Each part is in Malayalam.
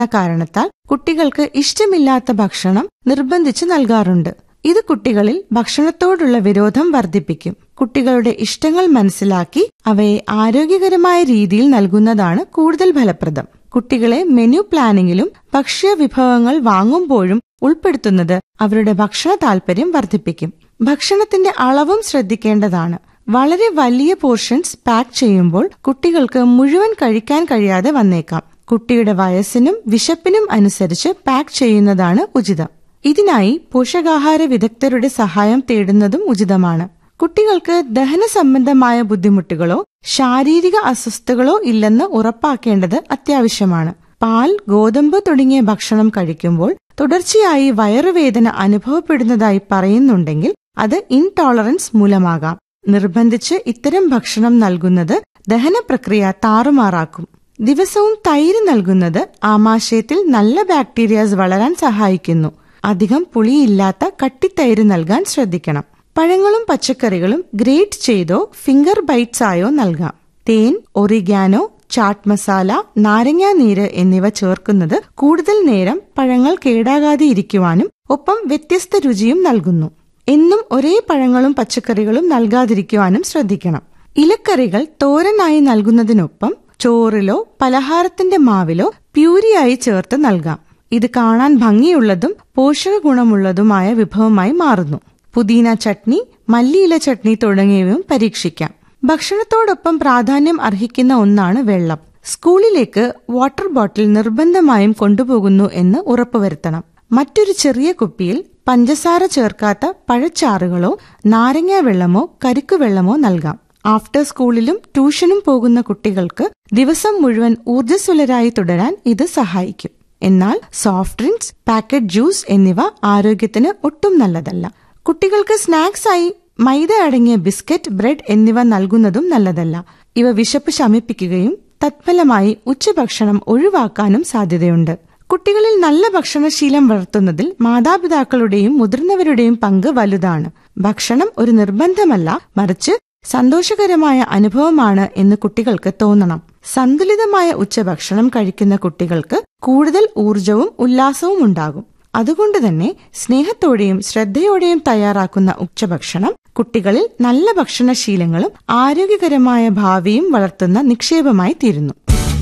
കാരണത്താൽ കുട്ടികൾക്ക് ഇഷ്ടമില്ലാത്ത ഭക്ഷണം നിർബന്ധിച്ച് നൽകാറുണ്ട് ഇത് കുട്ടികളിൽ ഭക്ഷണത്തോടുള്ള വിരോധം വർദ്ധിപ്പിക്കും കുട്ടികളുടെ ഇഷ്ടങ്ങൾ മനസ്സിലാക്കി അവയെ ആരോഗ്യകരമായ രീതിയിൽ നൽകുന്നതാണ് കൂടുതൽ ഫലപ്രദം കുട്ടികളെ മെനു പ്ലാനിങ്ങിലും ഭക്ഷ്യ വിഭവങ്ങൾ വാങ്ങുമ്പോഴും ഉൾപ്പെടുത്തുന്നത് അവരുടെ ഭക്ഷണ താൽപര്യം വർദ്ധിപ്പിക്കും ഭക്ഷണത്തിന്റെ അളവും ശ്രദ്ധിക്കേണ്ടതാണ് വളരെ വലിയ പോർഷൻസ് പാക്ക് ചെയ്യുമ്പോൾ കുട്ടികൾക്ക് മുഴുവൻ കഴിക്കാൻ കഴിയാതെ വന്നേക്കാം കുട്ടിയുടെ വയസ്സിനും വിശപ്പിനും അനുസരിച്ച് പാക്ക് ചെയ്യുന്നതാണ് ഉചിതം ഇതിനായി പോഷകാഹാര വിദഗ്ധരുടെ സഹായം തേടുന്നതും ഉചിതമാണ് കുട്ടികൾക്ക് ദഹന സംബന്ധമായ ബുദ്ധിമുട്ടുകളോ ശാരീരിക അസ്വസ്ഥതകളോ ഇല്ലെന്ന് ഉറപ്പാക്കേണ്ടത് അത്യാവശ്യമാണ് പാൽ ഗോതമ്പ് തുടങ്ങിയ ഭക്ഷണം കഴിക്കുമ്പോൾ തുടർച്ചയായി വയറുവേദന അനുഭവപ്പെടുന്നതായി പറയുന്നുണ്ടെങ്കിൽ അത് ഇൻടോളറൻസ് മൂലമാകാം നിർബന്ധിച്ച് ഇത്തരം ഭക്ഷണം നൽകുന്നത് ദഹന പ്രക്രിയ താറുമാറാക്കും ദിവസവും തൈര് നൽകുന്നത് ആമാശയത്തിൽ നല്ല ബാക്ടീരിയാസ് വളരാൻ സഹായിക്കുന്നു അധികം പുളിയില്ലാത്ത കട്ടിത്തൈര് നൽകാൻ ശ്രദ്ധിക്കണം പഴങ്ങളും പച്ചക്കറികളും ഗ്രേറ്റ് ചെയ്തോ ഫിംഗർ ബൈറ്റ്സ് ആയോ നൽകാം തേൻ ഒറിഗാനോ ചാട്ട് മസാല നാരങ്ങാ നീര് എന്നിവ ചേർക്കുന്നത് കൂടുതൽ നേരം പഴങ്ങൾ കേടാകാതെ ഇരിക്കുവാനും ഒപ്പം വ്യത്യസ്ത രുചിയും നൽകുന്നു എന്നും ഒരേ പഴങ്ങളും പച്ചക്കറികളും നൽകാതിരിക്കുവാനും ശ്രദ്ധിക്കണം ഇലക്കറികൾ തോരനായി നൽകുന്നതിനൊപ്പം ചോറിലോ പലഹാരത്തിന്റെ മാവിലോ പ്യൂരിയായി ചേർത്ത് നൽകാം ഇത് കാണാൻ ഭംഗിയുള്ളതും പോഷക ഗുണമുള്ളതുമായ വിഭവമായി മാറുന്നു പുതിന ചട്നി മല്ലിയില ചട്നി തുടങ്ങിയവയും പരീക്ഷിക്കാം ഭക്ഷണത്തോടൊപ്പം പ്രാധാന്യം അർഹിക്കുന്ന ഒന്നാണ് വെള്ളം സ്കൂളിലേക്ക് വാട്ടർ ബോട്ടിൽ നിർബന്ധമായും കൊണ്ടുപോകുന്നു എന്ന് ഉറപ്പുവരുത്തണം മറ്റൊരു ചെറിയ കുപ്പിയിൽ പഞ്ചസാര ചേർക്കാത്ത പഴച്ചാറുകളോ നാരങ്ങ വെള്ളമോ കരിക്കുവെള്ളമോ നൽകാം ആഫ്റ്റർ സ്കൂളിലും ട്യൂഷനും പോകുന്ന കുട്ടികൾക്ക് ദിവസം മുഴുവൻ ഊർജ്ജസ്വലരായി തുടരാൻ ഇത് സഹായിക്കും എന്നാൽ സോഫ്റ്റ് ഡ്രിങ്ക്സ് പാക്കറ്റ് ജ്യൂസ് എന്നിവ ആരോഗ്യത്തിന് ഒട്ടും നല്ലതല്ല കുട്ടികൾക്ക് സ്നാക്സായി മൈദ അടങ്ങിയ ബിസ്ക്കറ്റ് ബ്രെഡ് എന്നിവ നൽകുന്നതും നല്ലതല്ല ഇവ വിശപ്പ് ശമിപ്പിക്കുകയും തത്ഫലമായി ഉച്ചഭക്ഷണം ഒഴിവാക്കാനും സാധ്യതയുണ്ട് കുട്ടികളിൽ നല്ല ഭക്ഷണശീലം വളർത്തുന്നതിൽ മാതാപിതാക്കളുടെയും മുതിർന്നവരുടെയും പങ്ക് വലുതാണ് ഭക്ഷണം ഒരു നിർബന്ധമല്ല മറിച്ച് സന്തോഷകരമായ അനുഭവമാണ് എന്ന് കുട്ടികൾക്ക് തോന്നണം സന്തുലിതമായ ഉച്ചഭക്ഷണം കഴിക്കുന്ന കുട്ടികൾക്ക് കൂടുതൽ ഊർജവും ഉല്ലാസവും ഉണ്ടാകും അതുകൊണ്ട് തന്നെ സ്നേഹത്തോടെയും ശ്രദ്ധയോടെയും തയ്യാറാക്കുന്ന ഉച്ചഭക്ഷണം കുട്ടികളിൽ നല്ല ഭക്ഷണശീലങ്ങളും ആരോഗ്യകരമായ ഭാവിയും വളർത്തുന്ന നിക്ഷേപമായി തീരുന്നു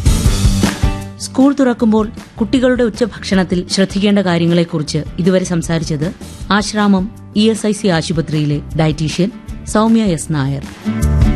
സ്കൂൾ തുറക്കുമ്പോൾ കുട്ടികളുടെ ഉച്ചഭക്ഷണത്തിൽ ശ്രദ്ധിക്കേണ്ട കാര്യങ്ങളെക്കുറിച്ച് ഇതുവരെ സംസാരിച്ചത് Asramam E S I C ആശുപത്രിയിലെ ഡയറ്റീഷ്യൻ സൗമ്യ എസ് നായർ